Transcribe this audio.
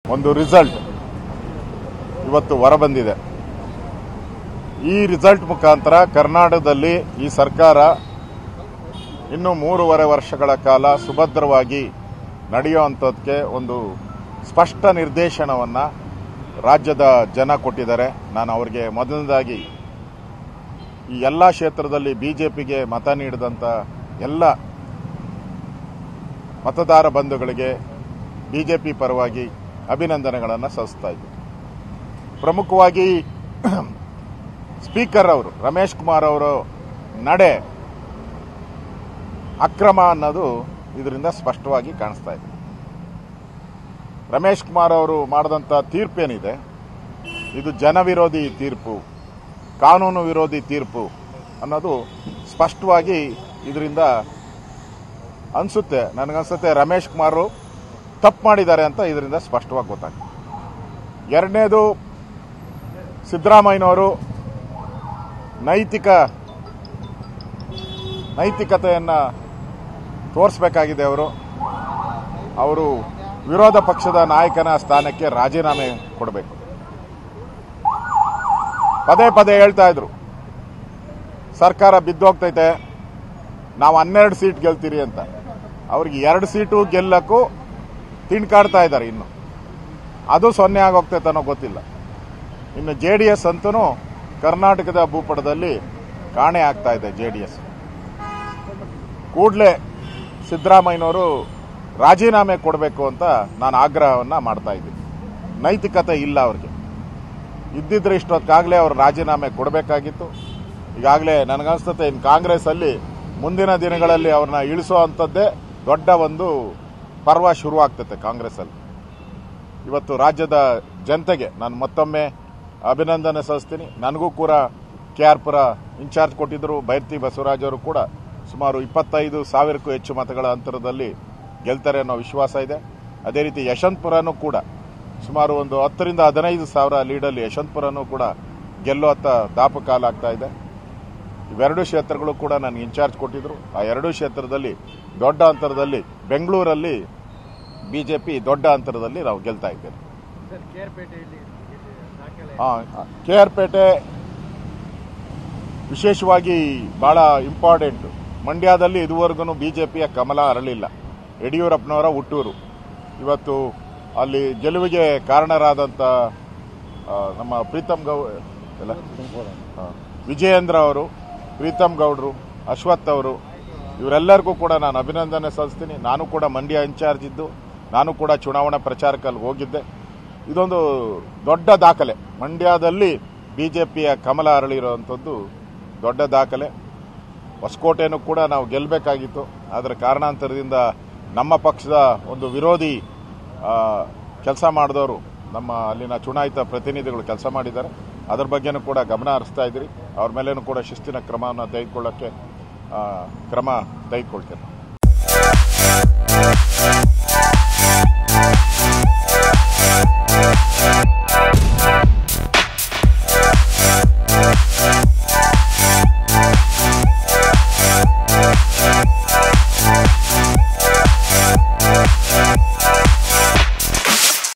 ಒಂದು ರಿಸಲ್ಟ್ ಇವತ್ತು ಹೊರಬಂದಿದೆ ಈ ರಿಸಲ್ಟ್ ಮುಖಾಂತರ ಕರ್ನಾಟಕದಲ್ಲಿ ಈ ಸರ್ಕಾರ ಇನ್ನು ಮೂರುವರೆ ವರ್ಷಗಳ ಕಾಲ ಸುಭದ್ರವಾಗಿ ನಡೆಯುವಂಥದ್ದಕ್ಕೆ ಒಂದು ಸ್ಪಷ್ಟ ನಿರ್ದೇಶನವನ್ನು ರಾಜ್ಯದ ಜನ ಕೊಟ್ಟಿದ್ದಾರೆ ನಾನು ಅವರಿಗೆ ಮೊದಲನೇದಾಗಿ ಈ ಎಲ್ಲ ಕ್ಷೇತ್ರದಲ್ಲಿ ಬಿಜೆಪಿಗೆ ಮತ ನೀಡಿದಂಥ ಎಲ್ಲ ಮತದಾರ ಬಂಧುಗಳಿಗೆ ಬಿಜೆಪಿ ಪರವಾಗಿ ಅಭಿನಂದನೆಗಳನ್ನು ಸಲ್ಲಿಸ್ತಾ ಇದ್ದೀನಿ ಪ್ರಮುಖವಾಗಿ ಸ್ಪೀಕರ್ ಅವರು ರಮೇಶ್ ಕುಮಾರ್ ಅವರು ನಡೆ ಅಕ್ರಮ ಅನ್ನೋದು ಇದರಿಂದ ಸ್ಪಷ್ಟವಾಗಿ ಕಾಣಿಸ್ತಾ ಇದೆ ರಮೇಶ್ ಕುಮಾರ್ ಅವರು ಮಾಡಿದಂಥ ತೀರ್ಪೇನಿದೆ ಇದು ಜನವಿರೋಧಿ ತೀರ್ಪು ಕಾನೂನು ವಿರೋಧಿ ತೀರ್ಪು ಅನ್ನೋದು ಸ್ಪಷ್ಟವಾಗಿ ಇದರಿಂದ ಅನಿಸುತ್ತೆ ನನಗನ್ಸುತ್ತೆ ರಮೇಶ್ ಕುಮಾರ್ ತಪ್ಪು ಮಾಡಿದ್ದಾರೆ ಅಂತ ಇದರಿಂದ ಸ್ಪಷ್ಟವಾಗಿ ಗೊತ್ತಾಗ್ತದೆ ಎರಡನೇದು ಸಿದ್ದರಾಮಯ್ಯನವರು ನೈತಿಕ ನೈತಿಕತೆಯನ್ನು ತೋರಿಸಬೇಕಾಗಿದೆ ಅವರು ಅವರು ವಿರೋಧ ಪಕ್ಷದ ನಾಯಕನ ಸ್ಥಾನಕ್ಕೆ ರಾಜೀನಾಮೆ ಕೊಡಬೇಕು ಪದೇ ಪದೇ ಹೇಳ್ತಾ ಇದ್ರು ಸರ್ಕಾರ ಬಿದ್ದೋಗ್ತೈತೆ ನಾವು ಹನ್ನೆರಡು ಸೀಟ್ ಗೆಲ್ತೀರಿ ಅಂತ ಅವ್ರಿಗೆ ಎರಡು ಸೀಟು ಗೆಲ್ಲಕ್ಕೂ ತಿಣ್ಕಾಡ್ತಾ ಇದ್ದಾರೆ ಇನ್ನು ಅದು ಸೊನ್ನೆ ಆಗೋಗ್ತೈತೆ ಅನ್ನೋ ಗೊತ್ತಿಲ್ಲ ಇನ್ನು ಜೆ ಡಿ ಎಸ್ ಅಂತೂ ಕರ್ನಾಟಕದ ಭೂಪಟದಲ್ಲಿ ಕಾಣೆ ಆಗ್ತಾ ಇದೆ ಜೆ ಡಿ ಎಸ್ ಕೂಡಲೇ ಸಿದ್ದರಾಮಯ್ಯನವರು ರಾಜೀನಾಮೆ ಕೊಡಬೇಕು ಅಂತ ನಾನು ಆಗ್ರಹವನ್ನು ಮಾಡ್ತಾ ಇದ್ದೀನಿ ನೈತಿಕತೆ ಇಲ್ಲ ಅವ್ರಿಗೆ ಇದ್ದಿದ್ರೆ ಇಷ್ಟೊತ್ತಾಗಲೇ ಅವ್ರು ರಾಜೀನಾಮೆ ಕೊಡಬೇಕಾಗಿತ್ತು ಈಗಾಗಲೇ ನನಗನ್ಸುತ್ತೆ ಇನ್ನು ಕಾಂಗ್ರೆಸ್ಸಲ್ಲಿ ಮುಂದಿನ ದಿನಗಳಲ್ಲಿ ಅವ್ರನ್ನ ಇಳಿಸೋ ಅಂಥದ್ದೇ ದೊಡ್ಡ ಒಂದು ಪರ್ವ ಶುರುವಾಗ್ತೈತೆ ಕಾಂಗ್ರೆಸ್ಸಲ್ಲಿ ಇವತ್ತು ರಾಜ್ಯದ ಜನತೆಗೆ ನಾನು ಮತ್ತೊಮ್ಮೆ ಅಭಿನಂದನೆ ಸಲ್ಲಿಸ್ತೀನಿ ನನಗೂ ಕೂಡ ಕೆ ಆರ್ ಪುರ ಇನ್ಚಾರ್ಜ್ ಕೊಟ್ಟಿದ್ದರು ಬೈರ್ತಿ ಬಸವರಾಜ್ ಅವರು ಕೂಡ ಸುಮಾರು ಇಪ್ಪತ್ತೈದು ಸಾವಿರಕ್ಕೂ ಹೆಚ್ಚು ಮತಗಳ ಅಂತರದಲ್ಲಿ ಗೆಲ್ತಾರೆ ಅನ್ನೋ ವಿಶ್ವಾಸ ಇದೆ ಅದೇ ರೀತಿ ಯಶವಂತಪುರನೂ ಕೂಡ ಸುಮಾರು ಒಂದು ಹತ್ತರಿಂದ ಹದಿನೈದು ಸಾವಿರ ಲೀಡಲ್ಲಿ ಯಶವಂತಪುರನೂ ಕೂಡ ಗೆಲ್ಲುವತ್ತ ದಾಪಕಾಲ ಆಗ್ತಾ ಇದೆ ಇವೆರಡು ಕ್ಷೇತ್ರಗಳು ಕೂಡ ನನಗೆ ಇನ್ಚಾರ್ಜ್ ಕೊಟ್ಟಿದ್ರು ಆ ಎರಡೂ ಕ್ಷೇತ್ರದಲ್ಲಿ ದೊಡ್ಡ ಅಂತರದಲ್ಲಿ ಬೆಂಗಳೂರಲ್ಲಿ ಬಿಜೆಪಿ ದೊಡ್ಡ ಅಂತರದಲ್ಲಿ ನಾವು ಗೆಲ್ತಾ ಇದ್ದೇವೆ ಸರ್ ಕೇರ್ಪೇಟೆಯಲ್ಲಿ ದಾಖಲೆ ಕೆ ಆರ್ ಪೇಟೆ ವಿಶೇಷವಾಗಿ ಬಹಳ ಇಂಪಾರ್ಟೆಂಟ್ ಮಂಡ್ಯದಲ್ಲಿ ಇದುವರೆಗೂ ಬಿಜೆಪಿಯ ಕಮಲ ಅರಳಿಲ್ಲ ಯಡಿಯೂರಪ್ಪನವರ ಹುಟ್ಟೂರು ಇವತ್ತು ಅಲ್ಲಿ ಗೆಲುವಿಗೆ ಕಾರಣರಾದಂಥ ಆ, ನಮ್ಮ ಪ್ರೀತಮ್ ಗೌ ಎಲ್ಲ ಆ, ವಿಜಯೇಂದ್ರ ಅವರು ಪ್ರೀತಮ್ ಗೌಡ್ರು ಅಶ್ವಥ್ ಅವರು ಇವರೆಲ್ಲರಿಗೂ ಕೂಡ ನಾನು ಅಭಿನಂದನೆ ಸಲ್ಲಿಸ್ತೀನಿ ನಾನು ಕೂಡ ಮಂಡ್ಯ ಇನ್ಚಾರ್ಜ್ ಇದ್ದು ನಾನು ಕೂಡ ಚುನಾವಣಾ ಪ್ರಚಾರಕ್ಕಲ್ಲಿ ಹೋಗಿದ್ದೆ ಇದೊಂದು ದೊಡ್ಡ ದಾಖಲೆ ಮಂಡ್ಯದಲ್ಲಿ ಬಿಜೆಪಿಯ ಕಮಲ ಅರಳಿರುವಂಥದ್ದು ದೊಡ್ಡ ದಾಖಲೆ ಹೊಸಕೋಟೆನೂ ಕೂಡ ನಾವು ಗೆಲ್ಲಬೇಕಾಗಿತ್ತು ಆದರೆ ಕಾರಣಾಂತರದಿಂದ ನಮ್ಮ ಪಕ್ಷದ ಒಂದು ವಿರೋಧಿ ಕೆಲಸ ಮಾಡಿದವರು ನಮ್ಮ ಅಲ್ಲಿನ ಚುನಾಯಿತ ಪ್ರತಿನಿಧಿಗಳು ಕೆಲಸ ಮಾಡಿದ್ದಾರೆ ಅದರ ಬಗ್ಗೆನೂ ಕೂಡ ಗಮನ ಹರಿಸ್ತಾ ಇದ್ದೀರಿ ಅವ್ರ ಮೇಲೇನೂ ಕೂಡ ಶಿಸ್ತಿನ ಕ್ರಮವನ್ನು ತೆಗೆದುಕೊಳ್ಳೋಕ್ಕೆ ಆ, ಕ್ರಮ ತೆಗೆದುಕೊಳ್ತೇನೆ